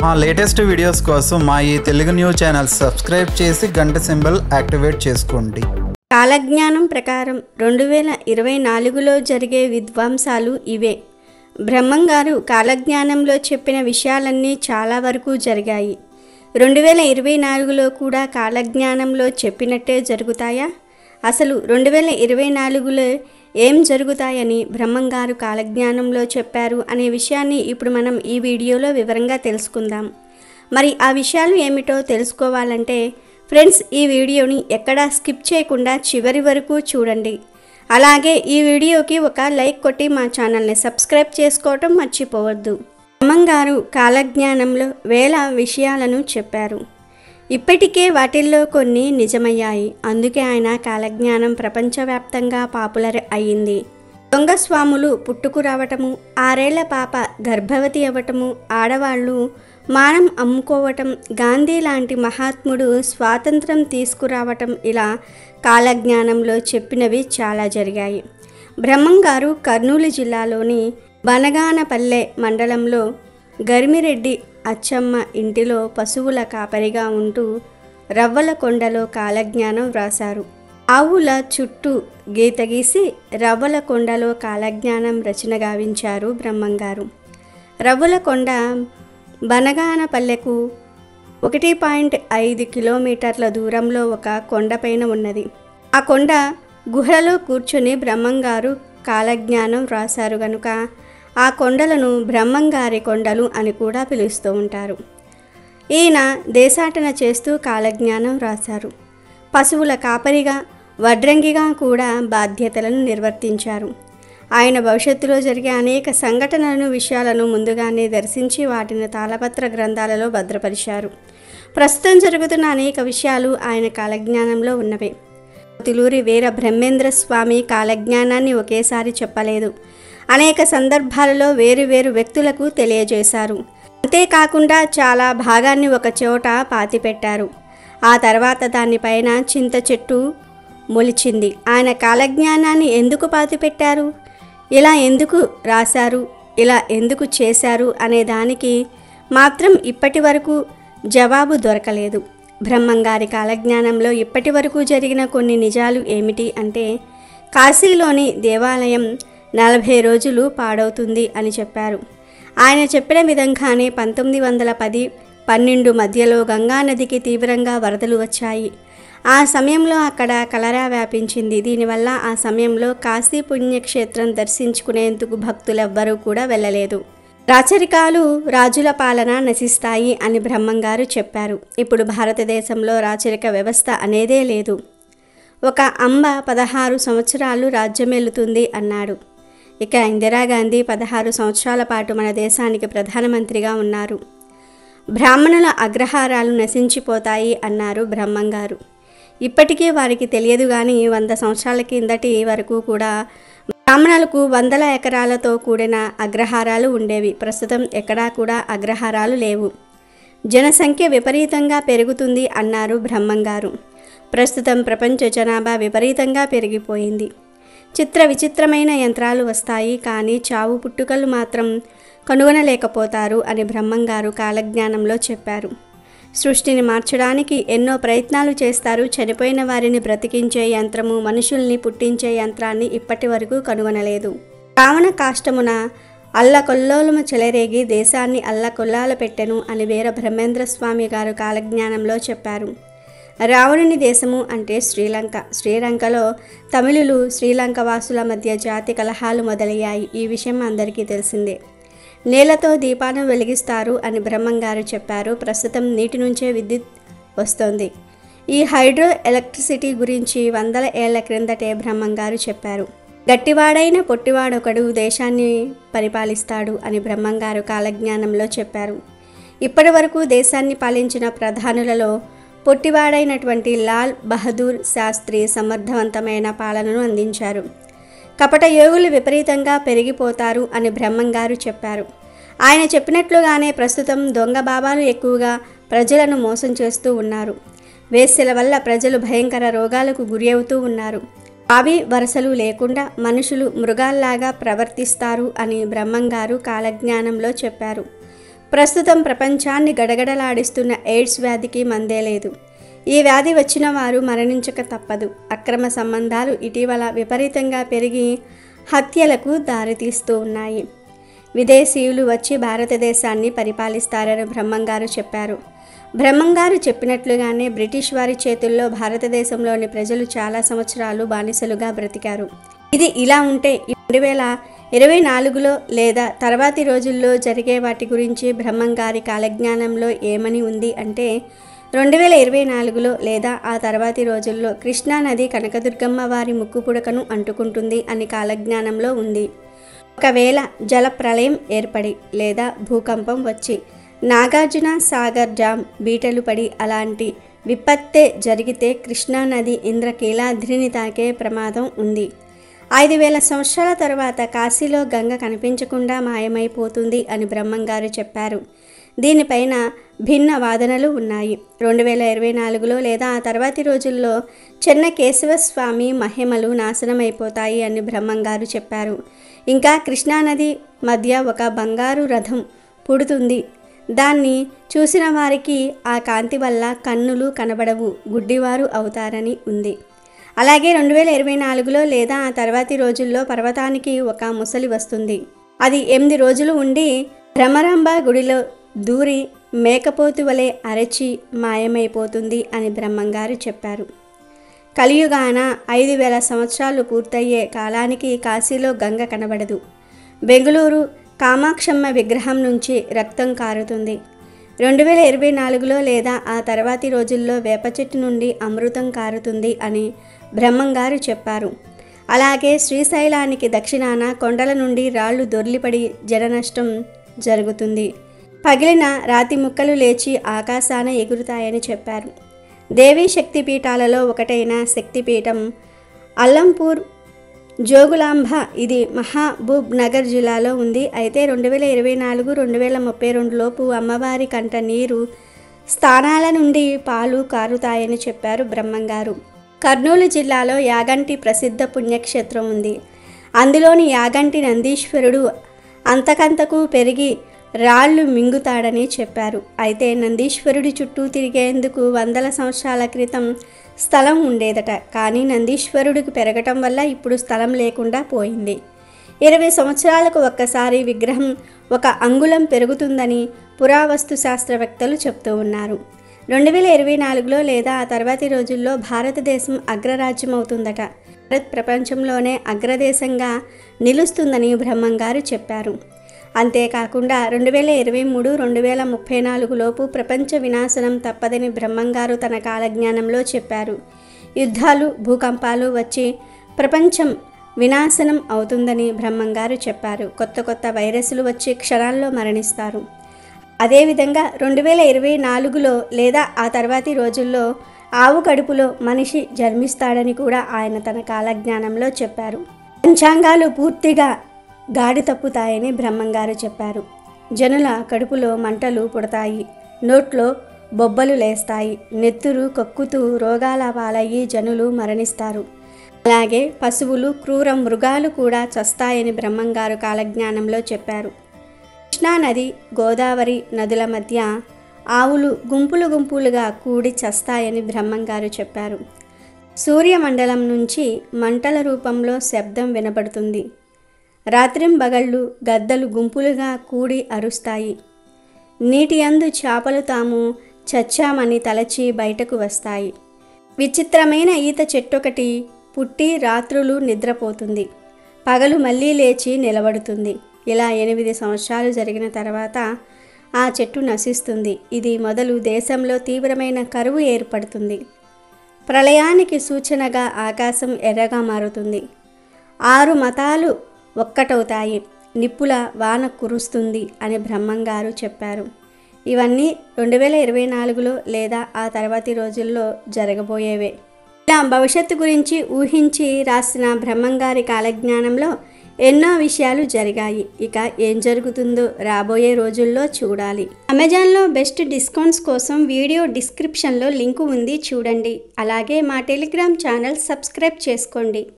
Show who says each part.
Speaker 1: మా latest videos కోసం మా ఈ తెలుగు న్యూస్ ఛానల్ సబ్స్క్రైబ్ చేసి గంట సింబల్ యాక్టివేట్ చేసుకోండి
Speaker 2: కాలజ్ఞానం ప్రకారం రెండు వేల ఇరవై నాలుగులో జరిగే విధ్వంసాలు ఇవే బ్రహ్మంగారు కాలజ్ఞానంలో చెప్పిన విషయాలన్నీ చాలా వరకు జరిగాయి రెండు వేల ఇరవై నాలుగులో కూడా కాలజ్ఞానంలో చెప్పినట్టే జరుగుతాయా అసలు రెండు వేల ఇరవై నాలుగులో ఏం జరుగుతాయని బ్రహ్మంగారు కాలజ్ఞానంలో చెప్పారు అనే విషయాన్ని ఇప్పుడు మనం ఈ వీడియోలో వివరంగా తెలుసుకుందాం మరి ఆ విషయాలు ఏమిటో తెలుసుకోవాలంటే ఫ్రెండ్స్ ఈ వీడియోని ఎక్కడా స్కిప్ చేయకుండా చివరి వరకు చూడండి అలాగే ఈ వీడియోకి ఒక లైక్ కొట్టి మా ఛానల్ని సబ్స్క్రైబ్ చేసుకోవటం మర్చిపోవద్దు బ్రహ్మంగారు కాలజ్ఞానంలో వేల విషయాలను చెప్పారు ఇప్పటికే వాటిల్లో కొన్ని నిజమయ్యాయి అందుకే ఆయన కాలజ్ఞానం ప్రపంచవ్యాప్తంగా పాపులర్ అయ్యింది దొంగ స్వాములు పుట్టుకు రావటము ఆరేళ్ల పాప గర్భవతి అవ్వటము ఆడవాళ్ళు మానం అమ్ముకోవటం గాంధీ లాంటి మహాత్ముడు స్వాతంత్రం తీసుకురావటం ఇలా కాలజ్ఞానంలో చెప్పినవి చాలా జరిగాయి బ్రహ్మంగారు కర్నూలు జిల్లాలోని బనగానపల్లె మండలంలో గరిమిరెడ్డి అచ్చమ్మ ఇంటిలో పశువుల కాపరిగా ఉంటూ రవ్వల కొండలో కాలజ్ఞానం వ్రాశారు ఆవుల చుట్టూ గీత గీసి రవ్వల కొండలో కాలజ్ఞానం రచన గావించారు బ్రహ్మంగారు రవ్వల కొండ బనగానపల్లెకు ఒకటి పాయింట్ ఐదు కిలోమీటర్ల దూరంలో ఒక కొండపైన ఉన్నది ఆ కొండ గుహలో కూర్చుని బ్రహ్మంగారు కాలజ్ఞానం రాశారు గనుక ఆ కొండలను బ్రహ్మంగారి కొండలు అని కూడా పిలుస్తూ ఉంటారు ఈయన దేశాటన చేస్తూ కాలజ్ఞానం రాశారు పశువుల కాపరిగా వడ్రంగిగా కూడా బాధ్యతలను నిర్వర్తించారు ఆయన భవిష్యత్తులో జరిగే అనేక సంఘటనలను విషయాలను ముందుగానే దర్శించి వాటిని తాళపత్ర గ్రంథాలలో భద్రపరిచారు ప్రస్తుతం జరుగుతున్న అనేక విషయాలు ఆయన కాలజ్ఞానంలో ఉన్నవే తిలూరి వీర బ్రహ్మేంద్ర స్వామి కాలజ్ఞానాన్ని ఒకేసారి చెప్పలేదు అనేక సందర్భాలలో వేరు వేరు వ్యక్తులకు తెలియజేశారు అంతేకాకుండా చాలా భాగాన్ని ఒక చోట పాతిపెట్టారు ఆ తర్వాత దానిపైన చింత చెట్టు మొలిచింది ఆయన కాలజ్ఞానాన్ని ఎందుకు పాతిపెట్టారు ఇలా ఎందుకు రాశారు ఇలా ఎందుకు చేశారు అనే దానికి మాత్రం ఇప్పటి వరకు జవాబు దొరకలేదు బ్రహ్మంగారి కాలజ్ఞానంలో ఇప్పటి వరకు జరిగిన కొన్ని నిజాలు ఏమిటి అంటే కాశీలోని దేవాలయం నలభై రోజులు పాడవుతుంది అని చెప్పారు ఆయన చెప్పిన విధంగానే పంతొమ్మిది వందల పది పన్నెండు మధ్యలో గంగానదికి తీవ్రంగా వరదలు వచ్చాయి ఆ సమయంలో అక్కడ కలరా వ్యాపించింది దీనివల్ల ఆ సమయంలో కాశీ పుణ్యక్షేత్రం దర్శించుకునేందుకు భక్తులెవ్వరూ కూడా వెళ్ళలేదు రాచరికాలు రాజుల పాలన నశిస్తాయి అని బ్రహ్మంగారు చెప్పారు ఇప్పుడు భారతదేశంలో రాచరిక వ్యవస్థ అనేదే లేదు ఒక అంబ పదహారు సంవత్సరాలు రాజ్యమేలుతుంది అన్నాడు ఇక ఇందిరాగాంధీ పదహారు సంవత్సరాల పాటు మన దేశానికి ప్రధానమంత్రిగా ఉన్నారు బ్రాహ్మణుల అగ్రహారాలు నశించిపోతాయి అన్నారు బ్రహ్మంగారు ఇప్పటికీ వారికి తెలియదు కానీ వంద సంవత్సరాల కిందటి వరకు కూడా బ్రాహ్మణులకు వందల ఎకరాలతో కూడిన అగ్రహారాలు ఉండేవి ప్రస్తుతం ఎక్కడా కూడా అగ్రహారాలు లేవు జనసంఖ్య విపరీతంగా పెరుగుతుంది అన్నారు బ్రహ్మంగారు ప్రస్తుతం ప్రపంచ జనాభా విపరీతంగా పెరిగిపోయింది చిత్ర విచిత్రమైన యంత్రాలు వస్తాయి కానీ చావు పుట్టుకలు మాత్రం కనుగొనలేకపోతారు అని బ్రహ్మంగారు కాలజ్ఞానంలో చెప్పారు సృష్టిని మార్చడానికి ఎన్నో ప్రయత్నాలు చేస్తారు చనిపోయిన వారిని బ్రతికించే యంత్రము మనుషుల్ని పుట్టించే యంత్రాన్ని ఇప్పటి వరకు కనుగొనలేదు రావణ కాష్టమున అల్లకొల్లోలము చెలరేగి దేశాన్ని అల్లకొల్లాల పెట్టెను అని వీర బ్రహ్మేంద్ర స్వామి గారు కాలజ్ఞానంలో చెప్పారు రావణుని దేశము అంటే శ్రీలంక శ్రీలంకలో తమిళులు శ్రీలంక వాసుల మధ్య జాతి కలహాలు మొదలయ్యాయి ఈ విషయం అందరికీ తెలిసిందే నీళ్లతో దీపాలను వెలిగిస్తారు అని బ్రహ్మంగారు చెప్పారు ప్రస్తుతం నీటి నుంచే విద్యుత్ వస్తోంది ఈ హైడ్రో ఎలక్ట్రిసిటీ గురించి వందల ఏళ్ల క్రిందటే బ్రహ్మంగారు చెప్పారు గట్టివాడైన పొట్టివాడొకడు దేశాన్ని పరిపాలిస్తాడు అని బ్రహ్మంగారు కాలజ్ఞానంలో చెప్పారు ఇప్పటి వరకు దేశాన్ని పాలించిన ప్రధానులలో పొట్టివాడైనటువంటి లాల్ బహదూర్ శాస్త్రి సమర్థవంతమైన పాలనను అందించారు కపట యోగులు విపరీతంగా పెరిగిపోతారు అని బ్రహ్మంగారు చెప్పారు ఆయన చెప్పినట్లుగానే ప్రస్తుతం దొంగ బాబాలు ఎక్కువగా ప్రజలను మోసం చేస్తూ ఉన్నారు వేశ్యల వల్ల ప్రజలు భయంకర రోగాలకు గురి అవుతూ ఉన్నారు అవి వరసలు లేకుండా మనుషులు మృగాల్లాగా ప్రవర్తిస్తారు అని బ్రహ్మంగారు కాలజ్ఞానంలో చెప్పారు ప్రస్తుతం ప్రపంచాన్ని గడగడలాడిస్తున్న ఎయిడ్స్ వ్యాధికి మందే లేదు ఈ వ్యాధి వచ్చిన వారు మరణించక తప్పదు అక్రమ సంబంధాలు ఇటీవల విపరీతంగా పెరిగి హత్యలకు దారితీస్తూ ఉన్నాయి విదేశీయులు వచ్చి భారతదేశాన్ని పరిపాలిస్తారని బ్రహ్మంగారు చెప్పారు బ్రహ్మంగారు చెప్పినట్లుగానే బ్రిటిష్ వారి చేతుల్లో భారతదేశంలోని ప్రజలు చాలా సంవత్సరాలు బానిసలుగా బ్రతికారు ఇది ఇలా ఉంటే రెండు వేల ఇరవై నాలుగులో లేదా తర్వాతి రోజుల్లో జరిగే వాటి గురించి బ్రహ్మంగారి కాలజ్ఞానంలో ఏమని ఉంది అంటే రెండు వేల ఇరవై నాలుగులో లేదా ఆ తర్వాతి రోజుల్లో కృష్ణానది కనకదుర్గమ్మ వారి ముక్కు పుడకను అంటుకుంటుంది అని కాలజ్ఞానంలో ఉంది ఒకవేళ జల ప్రళయం ఏర్పడి లేదా భూకంపం వచ్చి నాగార్జున సాగర్ డ్యామ్ బీటలు పడి అలాంటి విపత్తే జరిగితే కృష్ణానది ఇంద్రకీలాద్రిని తాకే ప్రమాదం ఉంది ఐదు వేల సంవత్సరాల తర్వాత కాశీలో గంగ కనిపించకుండా మాయమైపోతుంది అని బ్రహ్మంగారు చెప్పారు దీనిపైన భిన్న వాదనలు ఉన్నాయి రెండు వేల ఇరవై నాలుగులో లేదా ఆ తర్వాతి రోజుల్లో చెన్న కేశవస్వామి మహిమలు నాశనమైపోతాయి అని బ్రహ్మంగారు చెప్పారు ఇంకా కృష్ణానది మధ్య ఒక బంగారు రథం పుడుతుంది దాన్ని చూసిన వారికి ఆ కాంతి వల్ల కన్నులు కనబడవు గుడ్డివారు అవుతారని ఉంది అలాగే రెండు వేల ఇరవై నాలుగులో లేదా ఆ తర్వాతి రోజుల్లో పర్వతానికి ఒక ముసలి వస్తుంది అది ఎనిమిది రోజులు ఉండి భ్రమరాంబ గుడిలో దూరి మేకపోతు వలె అరచి మాయమైపోతుంది అని బ్రహ్మంగారు చెప్పారు కలియుగాన ఐదు వేల సంవత్సరాలు పూర్తయ్యే కాలానికి కాశీలో గంగ కనబడదు బెంగళూరు కామాక్షమ్మ విగ్రహం నుంచి రక్తం కారుతుంది రెండు వేల ఇరవై నాలుగులో లేదా ఆ తర్వాతి రోజుల్లో వేప చెట్టు నుండి అమృతం కారుతుంది అని బ్రహ్మంగారు చెప్పారు అలాగే శ్రీశైలానికి దక్షిణాన కొండల నుండి రాళ్ళు దొర్లిపడి జననష్టం జరుగుతుంది పగిలిన రాతి ముక్కలు లేచి ఆకాశాన ఎగురుతాయని చెప్పారు దేవీ శక్తిపీఠాలలో ఒకటైన శక్తిపీఠం అల్లంపూర్ జోగులాంబ ఇది మహాబూబ్ నగర్ జిల్లాలో ఉంది అయితే రెండు వేల ఇరవై నాలుగు రెండు వేల ముప్పై రెండు లోపు అమ్మవారి కంట నీరు స్థానాల నుండి పాలు కారుతాయని చెప్పారు బ్రహ్మంగారు కర్నూలు జిల్లాలో యాగంటి ప్రసిద్ధ పుణ్యక్షేత్రం ఉంది అందులోని యాగంటి నందీశ్వరుడు అంతకంతకు పెరిగి రాళ్ళు మింగుతాడని చెప్పారు అయితే నందీశ్వరుడి చుట్టూ తిరిగేందుకు వందల సంవత్సరాల క్రితం స్థలం ఉండేదట కానీ నందీశ్వరుడికి పెరగటం వల్ల ఇప్పుడు స్థలం లేకుండా పోయింది ఇరవై సంవత్సరాలకు ఒక్కసారి విగ్రహం ఒక అంగుళం పెరుగుతుందని పురావస్తు శాస్త్రవేత్తలు చెప్తూ ఉన్నారు రెండు వేల ఇరవై నాలుగులో లేదా ఆ తర్వాతి రోజుల్లో భారతదేశం అగ్రరాజ్యం అవుతుందట భారత్ ప్రపంచంలోనే అగ్రదేశంగా నిలుస్తుందని బ్రహ్మంగారు చెప్పారు అంతేకాకుండా రెండు వేల ఇరవై మూడు రెండు వేల ముప్పై నాలుగు లోపు ప్రపంచ వినాశనం తప్పదని బ్రహ్మంగారు తన కాలజ్ఞానంలో చెప్పారు యుద్ధాలు భూకంపాలు వచ్చి ప్రపంచం వినాశనం అవుతుందని బ్రహ్మంగారు చెప్పారు కొత్త కొత్త వైరస్లు వచ్చి క్షణాల్లో మరణిస్తారు అదేవిధంగా రెండు వేల ఇరవై నాలుగులో లేదా ఆ తర్వాతి రోజుల్లో ఆవు కడుపులో మనిషి జన్మిస్తాడని కూడా ఆయన తన కాలజ్ఞానంలో చెప్పారు పంచాంగాలు పూర్తిగా గాడి తప్పుతాయని బ్రహ్మంగారు చెప్పారు జనుల కడుపులో మంటలు పుడతాయి నోట్లో బొబ్బలు లేస్తాయి నెత్తురు కక్కుతూ రోగాల పాలయ్యి జనులు మరణిస్తారు అలాగే పశువులు క్రూర మృగాలు కూడా చస్తాయని బ్రహ్మంగారు కాలజ్ఞానంలో చెప్పారు కృష్ణానది గోదావరి నదుల మధ్య ఆవులు గుంపులు గుంపులుగా కూడి చస్తాయని బ్రహ్మంగారు చెప్పారు సూర్యమండలం నుంచి మంటల రూపంలో శబ్దం వినబడుతుంది రాత్రింబగళ్ళు గద్దలు గుంపులుగా కూడి అరుస్తాయి నీటి అందు చేపలు తాము చచ్చామని తలచి బయటకు వస్తాయి విచిత్రమైన ఈత చెట్టొకటి పుట్టి రాత్రులు నిద్రపోతుంది పగలు మళ్ళీ లేచి నిలబడుతుంది ఇలా ఎనిమిది సంవత్సరాలు జరిగిన తర్వాత ఆ చెట్టు నశిస్తుంది ఇది మొదలు దేశంలో తీవ్రమైన కరువు ఏర్పడుతుంది ప్రళయానికి సూచనగా ఆకాశం ఎర్రగా మారుతుంది ఆరు మతాలు ఒక్కటవుతాయి నిప్పుల వాన కురుస్తుంది అని బ్రహ్మంగారు చెప్పారు ఇవన్నీ రెండు వేల ఇరవై నాలుగులో లేదా ఆ తర్వాతి రోజుల్లో జరగబోయేవే ఇలా భవిష్యత్తు గురించి ఊహించి రాసిన బ్రహ్మంగారి కాలజ్ఞానంలో ఎన్నో విషయాలు జరిగాయి ఇక ఏం జరుగుతుందో రాబోయే రోజుల్లో చూడాలి అమెజాన్లో బెస్ట్ డిస్కౌంట్స్ కోసం వీడియో డిస్క్రిప్షన్లో లింకు ఉంది చూడండి అలాగే మా టెలిగ్రామ్ ఛానల్ సబ్స్క్రైబ్ చేసుకోండి